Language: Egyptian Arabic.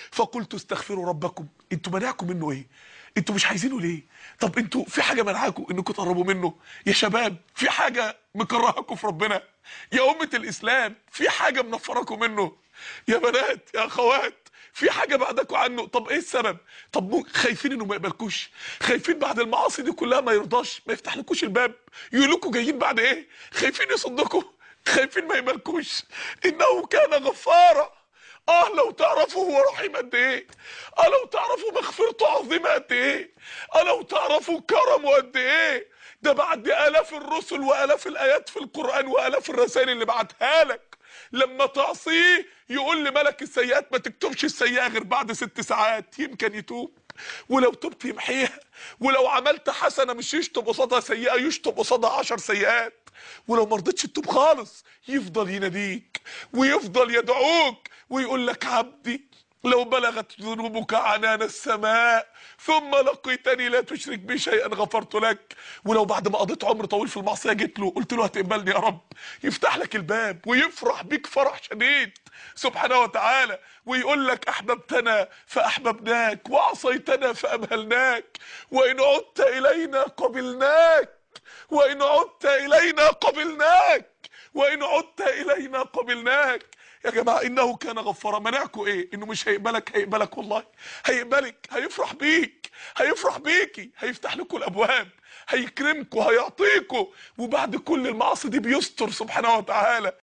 فقلت استغفروا ربكم انتوا منعكم منه ايه انتوا مش عايزينه ليه طب انتوا في حاجه منعاكم انكم تقربوا منه يا شباب في حاجه مكرهكم في ربنا يا امه الاسلام في حاجه منفركم منه يا بنات يا اخوات في حاجه بعدكم عنه طب ايه السبب طب مو- خايفين انه ما يقبلكوش خايفين بعد المعاصي دي كلها ما يرضاش ما يفتحلكوش الباب يقول لكم جايين بعد ايه خايفين يصدكم خايفين ما يقبلكوش انه كان غفارا اه لو تعرفوا هو رحيم قد ايه اه لو تعرفوا مغفرته عظيمه قد ايه اه لو تعرفوا كرمه قد ايه ده بعد الاف الرسل والاف الايات في القران والاف الرسائل اللي بعتها لك لما تعصيه يقول لملك السيئات ما تكتبش السيئه غير بعد ست ساعات يمكن يتوب ولو تبت يمحيها ولو عملت حسنه مش يشطب قصادها سيئه يشطب قصادها عشر سيئات ولو ما رضيتش تتوب خالص يفضل يناديك ويفضل يدعوك ويقول لك عبدي لو بلغت ذنوبك عنان السماء ثم لقيتني لا تشرك بي شيئا غفرت لك ولو بعد ما قضيت عمر طويل في المعصيه جيت له قلت له هتقبلني يا رب يفتح لك الباب ويفرح بيك فرح شديد سبحانه وتعالى ويقول لك احببتنا فاحببناك وعصيتنا فامهلناك وان عدت الينا قبلناك وإن عدت إلينا قبلناك وإن عدت إلينا قبلناك يا جماعة إنه كان غفارا منعكم إيه إنه مش هيقبلك هيقبلك والله هيقبلك هيفرح بيك هيفرح بيكي هيفتح لكم الأبواب هيكرمكم هيعطيكم وبعد كل المعاصي دي بيستر سبحانه وتعالى